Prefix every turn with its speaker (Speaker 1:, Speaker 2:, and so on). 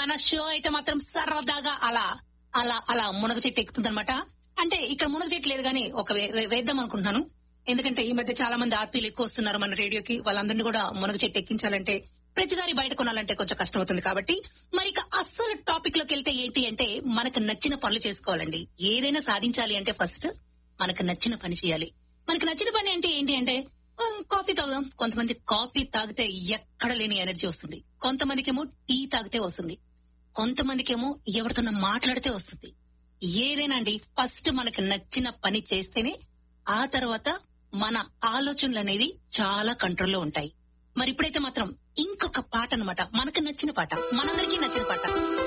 Speaker 1: మన షో అయితే మాత్రం సరదాగా అలా అలా అలా మునగ చెట్టు ఎక్కుతుంది అంటే ఇక్కడ మునగ చెట్టు లేదు కానీ ఒక వే- వే- వేద్దాం అనుకుంటున్నాను ఎందుకంటే ఈ మధ్య చాలా మంది ఆత్మీయులు ఎక్కువ వస్తున్నారు మన రేడియోకి వాళ్ళందరినీ కూడా మునగ చెట్టు ఎక్కించాలంటే ప్రతిసారి బయట కొనాలంటే కొంచెం కష్టం అవుతుంది కాబట్టి మరి ఇక అస్సలు టాపిక్ లోకి వెళ్తే ఏంటి అంటే మనకు నచ్చిన పనులు చేసుకోవాలండి ఏదైనా సాధించాలి అంటే ఫస్ట్ మనకు నచ్చిన పని చేయాలి మనకు నచ్చిన పని అంటే ఏంటి అంటే ఆ, కాఫీ తాగుదాం కొంతమంది కాఫీ తాగితే ఎక్కడ లేని ఎనర్జీ వస్తుంది కొంతమందికేమో టీ తాగితే వస్తుంది కొంతమందికేమో ఎవరితోనో మాట్లాడితే వస్తుంది ఏదైనా అండి ఫస్ట్ మనకు నచ్చిన పని చేస్తేనే ఆ తర్వాత మన ఆలోచనలు అనేవి చాలా కంట్రోల్లో ఉంటాయి మరి ఇప్పుడైతే మాత్రం ఇంకొక పాట అన్నమాట మనకు నచ్చిన పాట మనందరికీ నచ్చిన పాట